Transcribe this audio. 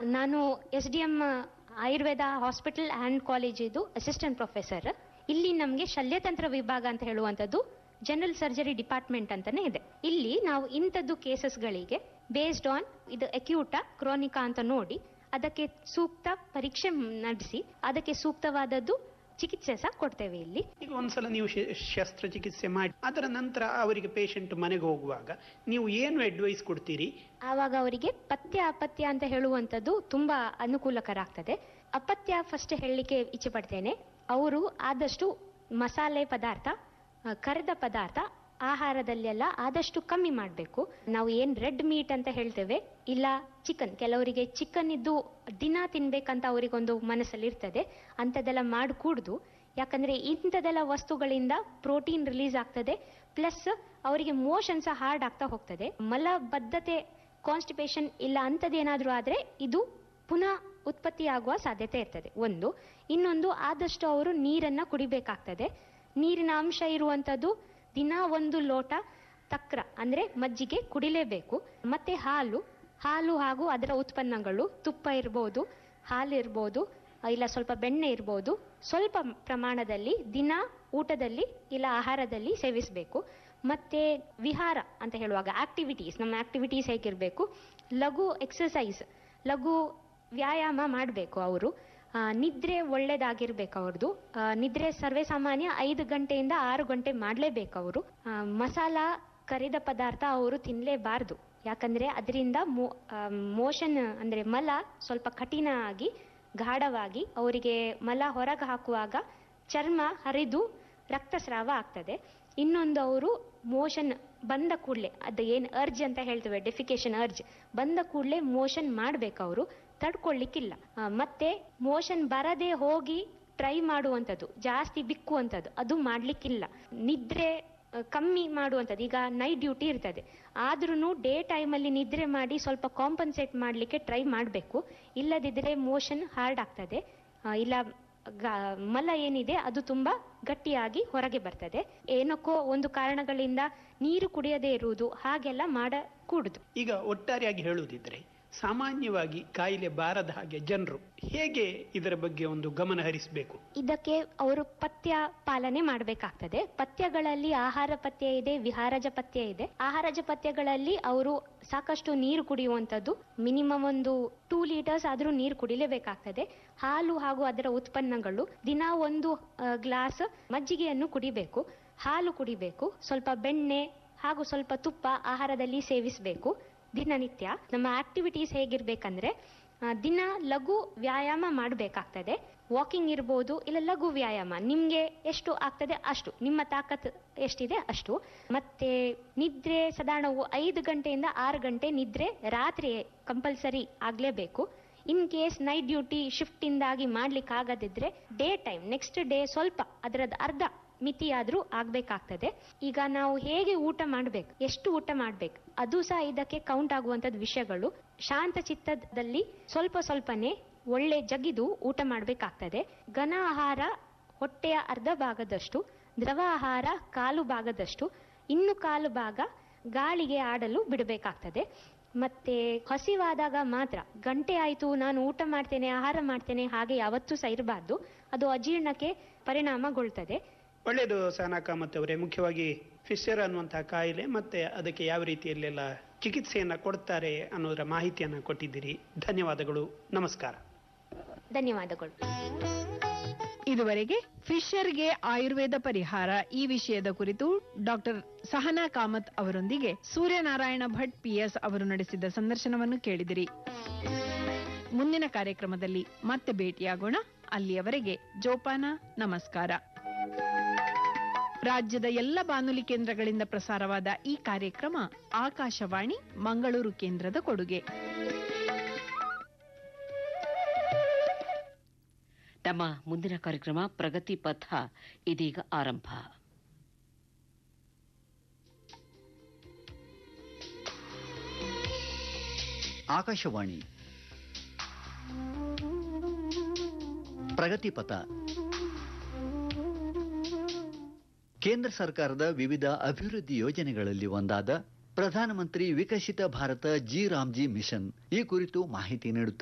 ನಾನು S D M Ayurveda hospital and ಕಾಲೇಜಿದು assistant professor ಇಲ್ಲಿ ನಮಗೆ ಶಲ್ಯತಂತ್ರ ವಿಭಾಗ ಅಂತ ಹೇಳುವಂಥದ್ದು ಜನರಲ್ ಸರ್ಜರಿ ಡಿಪಾರ್ಟ್ಮೆಂಟ್ ಅಂತಾನೆ ಇದೆ ಇಲ್ಲಿ ನಾವು ಇಂಥದ್ದು ಕೇಸಸ್ಗಳಿಗೆ ಬೇಸ್ಡ್ ಆನ್ ಇದು ಅಕ್ಯೂಟ ಕ್ರೋನಿಕಾ ಅಂತ ನೋಡಿ ಅದಕ್ಕೆ ಸೂಕ್ತ ಪರೀಕ್ಷೆ ನಡೆಸಿ ಅದಕ್ಕೆ ಸೂಕ್ತವಾದದ್ದು ಚಿಕಿತ್ಸೆ ಸಹ ಕೊಡ್ತೇವೆ ಇಲ್ಲಿ ಈಗ ಒಂದ್ಸಲ ನೀವು ಶ- ಶಸ್ತ್ರಚಿಕಿತ್ಸೆ ಮಾಡಿ ಅದರ ನಂತರ ಅವರಿಗೆ ಪೇಷಂಟ್ ಮನೆಗೆ ಹೋಗುವಾಗ ನೀವು ಏನು ಅಡ್ವೈಸ್ ಕೊಡ್ತೀರಿ ಆವಾಗ ಅವರಿಗೆ ಪಥ್ಯ ಅಪತ್ಯ ಅಂತ ಹೇಳುವಂಥದ್ದು ತುಂಬಾ ಅನುಕೂಲಕರ ಆಗ್ತದೆ ಅಪತ್ಯ ಫಸ್ಟ್ ಹೇಳಲಿಕ್ಕೆ ಇಚ್ಛೆ ಪಡ್ತೇನೆ ಅವರು ಆದಷ್ಟು ಮಸಾಲೆ ಪದಾರ್ಥ ಆ, ಕರೆದ ಪದಾರ್ಥ ಆಹಾರದಲ್ಲೆಲ್ಲ ಆದಷ್ಟು ಕಮ್ಮಿ ಮಾಡಬೇಕು ನಾವು ಏನ್ ರೆಡ್ ಮೀಟ್ ಅಂತ ಹೇಳ್ತೇವೆ ಇಲ್ಲ ಚಿಕನ್ ಕೆಲವರಿಗೆ ಚಿಕನ್ ಇದ್ದು ದಿನ ತಿನ್ಬೇಕಂತ ಅವರಿಗೊಂದು ಮನಸ್ಸಲ್ಲಿ ಇರ್ತದೆ ಅಂಥದ್ದೆಲ್ಲ ಮಾಡಿಕೂಡ್ದು ಯಾಕಂದ್ರೆ ಇಂಥದೆಲ್ಲ ವಸ್ತುಗಳಿಂದ ಪ್ರೋಟೀನ್ ರಿಲೀಸ್ ಆಗ್ತದೆ ಪ್ಲಸ್ ಅವರಿಗೆ ಮೋಷನ್ ಸಹ ಹಾರ್ಡ್ ಆಗ್ತಾ ಹೋಗ್ತದೆ ಮಲಬದ್ಧತೆ ಕಾನ್ಸ್ಟಿಪೇಷನ್ ಇಲ್ಲ ಅಂಥದ್ದೇನಾದ್ರೂ ಆದ್ರೆ ಇದು ಪುನಃ ಉತ್ಪತ್ತಿ ಆಗುವ ಸಾಧ್ಯತೆ ಇರ್ತದೆ ಒಂದು ಇನ್ನೊಂದು ಆದಷ್ಟು ಅವರು ನೀರನ್ನ ಕುಡಿಬೇಕಾಗ್ತದೆ ನೀರಿನ ಅಂಶ ಇರುವಂಥದ್ದು ದಿನ ಒಂದು ಲೋಟ ತಕ್ರ ಅಂದ್ರೆ ಮಜ್ಜಿಗೆ ಕುಡಿಲೇಬೇಕು ಮತ್ತೆ ಹಾಲು ಹಾಲು ಹಾಗೂ ಅದರ ಉತ್ಪನ್ನಗಳು ತುಪ್ಪ ಇರ್ಬೋದು ಹಾಲು ಇರ್ಬೋದು ಇಲ್ಲ ಸ್ವಲ್ಪ ಬೆಣ್ಣೆ ಇರ್ಬೋದು ಸ್ವಲ್ಪ ಪ್ರಮಾಣದಲ್ಲಿ ದಿನ ಊಟದಲ್ಲಿ ಇಲ್ಲ ಆಹಾರದಲ್ಲಿ ಸೇವಿಸಬೇಕು ಮತ್ತೆ ವಿಹಾರ ಅಂತ ಹೇಳುವಾಗ ಆಕ್ಟಿವಿಟೀಸ್ ನಮ್ಮ ಆಕ್ಟಿವಿಟೀಸ್ ಹೇಗಿರಬೇಕು ಲಘು ಎಕ್ಸಸೈಸ್ ಲಘು ವ್ಯಾಯಾಮ ಮಾಡಬೇಕು ಅವರು ನಿದ್ರೆ ಒಳ್ಳೇದಾಗಿರ್ಬೇಕು ಅವ್ರದ್ದು ಆ, ನಿದ್ರೆ ಸರ್ವೇ ಸಾಮಾನ್ಯ ಐದು ಗಂಟೆಯಿಂದ ಆರು ಗಂಟೆ ಮಾಡಲೇಬೇಕು ಅವರು ಮಸಾಲ ಕರಿದ ಪದಾರ್ಥ ಅವರು ತಿನ್ನಲೇಬಾರ್ದು ಯಾಕಂದ್ರೆ ಅದರಿಂದ ಮೋಷನ್ ಅಂದ್ರೆ ಮಲ ಸ್ವಲ್ಪ ಕಠಿಣ ಆಗಿ ಗಾಢವಾಗಿ ಅವರಿಗೆ ಮಲ ಹೊರಗೆ ಹಾಕುವಾಗ ಚರ್ಮ ಹರಿದು ರಕ್ತಸ್ರಾವ ಆಗ್ತದೆ ಇನ್ನೊಂದು ಅವರು ಮೋಷನ್ ಬಂದ ಕೂಡಲೇ ಅದು ಏನು ಅರ್ಜ್ ಅಂತ ಹೇಳ್ತೇವೆ ಡೆಫಿಕೇಶನ್ ಅರ್ಜ್ ಬಂದ ಕೂಡಲೇ ಮೋಷನ್ ಮಾಡ್ಬೇಕು ಅವರು ತಡ್ಕೊಳ್ಳಿಕ್ಕಿಲ್ಲ ಆ, ಮತ್ತೆ ಮೋಷನ್ ಬರದೆ ಹೋಗಿ ಟ್ರೈ ಮಾಡುವಂಥದ್ದು ಜಾಸ್ತಿ ಬಿಕ್ಕುವಂಥದ್ದು ಅದು ಮಾಡ್ಲಿಕ್ಕಿಲ್ಲ ನಿದ್ರೆ ಆ, ಕಮ್ಮಿ ಮಾಡುವಂಥದ್ದು ಈಗ ನೈಟ್ ಡ್ಯೂಟಿ ಇರ್ತದೆ ಆದ್ರೂ ಡೇ ಟೈಮಲ್ಲಿ ನಿದ್ರೆ ಮಾಡಿ ಸ್ವಲ್ಪ ಕಾಂಪನ್ಸೇಟ್ ಮಾಡಲಿಕ್ಕೆ ಟ್ರೈ ಮಾಡಬೇಕು ಇಲ್ಲದಿದ್ದರೆ ಮೋಷನ್ ಹಾರ್ಡ್ ಆಗ್ತದೆ ಆ, ಇಲ್ಲ ಗ- ಮಲ ಏನಿದೆ ಅದು ತುಂಬಾ ಗಟ್ಟಿಯಾಗಿ ಹೊರಗೆ ಬರ್ತದೆ ಏನಕ್ಕೋ ಒಂದು ಕಾರಣಗಳಿಂದ ನೀರು ಕುಡಿಯದೇ ಇರುವುದು ಹಾಗೆಲ್ಲ ಮಾಡಕೂಡುದು ಈಗ ಒಟ್ಟಾರೆಯಾಗಿ ಹೇಳುವುದಿದ್ರೆ ಸಾಮಾನ್ಯವಾಗಿ ಕಾಯಿಲೆ ಬಾರದ ಹಾಗೆ ಜನರು ಹೇಗೆ ಇದರ ಬಗ್ಗೆ ಒಂದು ಗಮನ ಹರಿಸಬೇಕು ಇದಕ್ಕೆ ಅವರು ಪಥ್ಯ ಪಾಲನೆ ಮಾಡಬೇಕಾಗ್ತದೆ ಪಥ್ಯಗಳಲ್ಲಿ ಆಹಾರ ಪಥ್ಯ ಇದೆ ವಿಹಾರಜ ಪಥ್ಯ ಇದೆ ಆಹಾರಜ ಪಥ್ಯಗಳಲ್ಲಿ ಅವರು ಸಾಕಷ್ಟು ನೀರು ಕುಡಿಯುವಂಥದ್ದು ಮಿನಿಮಮ್ ಒಂದು ಟೂ ಲೀಟರ್ಸ್ ಆದ್ರೂ ನೀರು ಕುಡಿಲೇಬೇಕಾಗ್ತದೆ ಹಾಲು ಹಾಗೂ ಅದರ ಉತ್ಪನ್ನಗಳು ದಿನ ಒಂದು ಗ್ಲಾಸ್ ಮಜ್ಜಿಗೆಯನ್ನು ಕುಡಿಬೇಕು ಹಾಲು ಕುಡಿಬೇಕು ಸ್ವಲ್ಪ ಬೆಣ್ಣೆ ಹಾಗೂ ಸ್ವಲ್ಪ ತುಪ್ಪ ಆಹಾರದಲ್ಲಿ ಸೇವಿಸಬೇಕು ದಿನನಿತ್ಯ ನಮ್ಮ ಆಕ್ಟಿವಿಟೀಸ್ ಹೇಗಿರ್ಬೇಕಂದ್ರೆ ಆ, ದಿನ ಲಘು ವ್ಯಾಯಾಮ ಮಾಡಬೇಕಾಗ್ತದೆ ವಾಕಿಂಗ್ ಇರ್ಬೋದು ಇಲ್ಲ ಲಘು ವ್ಯಾಯಾಮ ನಿಮ್ಗೆ ಎಷ್ಟು ಆಗ್ತದೆ ಅಷ್ಟು ನಿಮ್ಮ ತಾಕತ್ ಎಷ್ಟಿದೆ ಅಷ್ಟು ಮತ್ತೆ ನಿದ್ರೆ ಸಾಧಾರಣ ಐದು ಗಂಟೆಯಿಂದ ಆರು ಗಂಟೆ ನಿದ್ರೆ ರಾತ್ರಿ ಕಂಪಲ್ಸರಿ ಆಗ್ಲೇಬೇಕು in case night duty shift ಇಂದಾಗಿ ಮಾಡ್ಲಿಕ್ಕೆ ಆಗದಿದ್ರೆ ಡೇ ಟೈಮ್ ನೆಕ್ಸ್ಟ್ ಡೇ ಸ್ವಲ್ಪ ಅದರದ್ದು ಅರ್ಧ ಮಿತಿಯಾದ್ರೂ ಆಗ್ಬೇಕಾಗ್ತದೆ ಈಗ ನಾವು ಹೇಗೆ ಊಟ ಮಾಡ್ಬೇಕು ಎಷ್ಟು ಊಟ ಮಾಡ್ಬೇಕು ಅದು ಸಹ ಇದಕ್ಕೆ ಕೌಂಟ್ ಆಗುವಂತದ್ ವಿಷಯಗಳು ಶಾಂತ ಚಿತ್ತದಲ್ಲಿ ಸ್ವಲ್ಪ ಸ್ವಲ್ಪನೇ ಒಳ್ಳೆ ಜಗಿದು ಊಟ ಮಾಡ್ಬೇಕಾಗ್ತದೆ ಘನ ಆಹಾರ ಹೊಟ್ಟೆಯ ಅರ್ಧ ಭಾಗದಷ್ಟು ದ್ರವ ಆಹಾರ ಕಾಲು ಭಾಗದಷ್ಟು ಇನ್ನು ಕಾಲು ಭಾಗ ಗಾಳಿಗೆ ಆಡಲು ಬಿಡಬೇಕಾಗ್ತದೆ ಮತ್ತೆ ಹಸಿವಾದಾಗ ಮಾತ್ರ ಗಂಟೆ ಆಯ್ತು ನಾನು ಊಟ ಮಾಡ್ತೇನೆ ಆಹಾರ ಮಾಡ್ತೇನೆ ಹಾಗೆ ಯಾವತ್ತೂ ಸಹ ಇರಬಾರ್ದು ಅದು ಅಜೀರ್ಣಕ್ಕೆ ಪರಿಣಾಮಗೊಳ್ತದೆ ಒಳ್ಳೆಯದು ಸಹನಾ ಕಾಮತ್ ಅವರೇ ಮುಖ್ಯವಾಗಿ ಫಿಶರ್ ಅನ್ನುವಂತಹ ಕಾಯಿಲೆ ಮತ್ತೆ ಅದಕ್ಕೆ ಯಾವ ರೀತಿಯಲ್ಲೆಲ್ಲ ಚಿಕಿತ್ಸೆಯನ್ನ ಕೊಡ್ತಾರೆ ಅನ್ನೋದರ ಮಾಹಿತಿಯನ್ನ ಕೊಟ್ಟಿದ್ದೀರಿ ಧನ್ಯವಾದಗಳು ನಮಸ್ಕಾರ ಧನ್ಯವಾದಗಳು ಇದುವರೆಗೆ ಫಿಶರ್ಗೆ ಆಯುರ್ವೇದ ಪರಿಹಾರ ಈ ವಿಷಯದ ಕುರಿತು ಡಾಕ್ಟರ್ ಸಹನಾ ಕಾಮತ್ ಅವರೊಂದಿಗೆ ಸೂರ್ಯನಾರಾಯಣ ಭಟ್ ಪಿಎಸ್ ಅವರು ನಡೆಸಿದ ಸಂದರ್ಶನವನ್ನು ಕೇಳಿದಿರಿ ಮುಂದಿನ ಕಾರ್ಯಕ್ರಮದಲ್ಲಿ ಮತ್ತೆ ಭೇಟಿಯಾಗೋಣ ಅಲ್ಲಿಯವರೆಗೆ ಜೋಪಾನ ನಮಸ್ಕಾರ ರಾಜ್ಯದ ಎಲ್ಲ ಬಾನುಲಿ ಕೇಂದ್ರಗಳಿಂದ ಪ್ರಸಾರವಾದ ಈ ಕಾರ್ಯಕ್ರಮ ಆಕಾಶವಾಣಿ ಮಂಗಳೂರು ಕೇಂದ್ರದ ಕೊಡುಗೆ ನಮ್ಮ ಮುಂದಿನ ಕಾರ್ಯಕ್ರಮ ಪ್ರಗತಿ ಪಥ ಇದೀಗ ಆರಂಭ ಆಕಾಶವಾಣಿ ಪ್ರಗತಿಪಥ ಕೇಂದ್ರ ಸರ್ಕಾರದ ವಿವಿಧ ಅಭಿವೃದ್ಧಿ ಯೋಜನೆಗಳಲ್ಲಿ ಒಂದಾದ ಪ್ರಧಾನಮಂತ್ರಿ Viksit Bharat G RAM G mission ಈ ಕುರಿತು ಮಾಹಿತಿ ನೀಡುತ್ತಾರೆ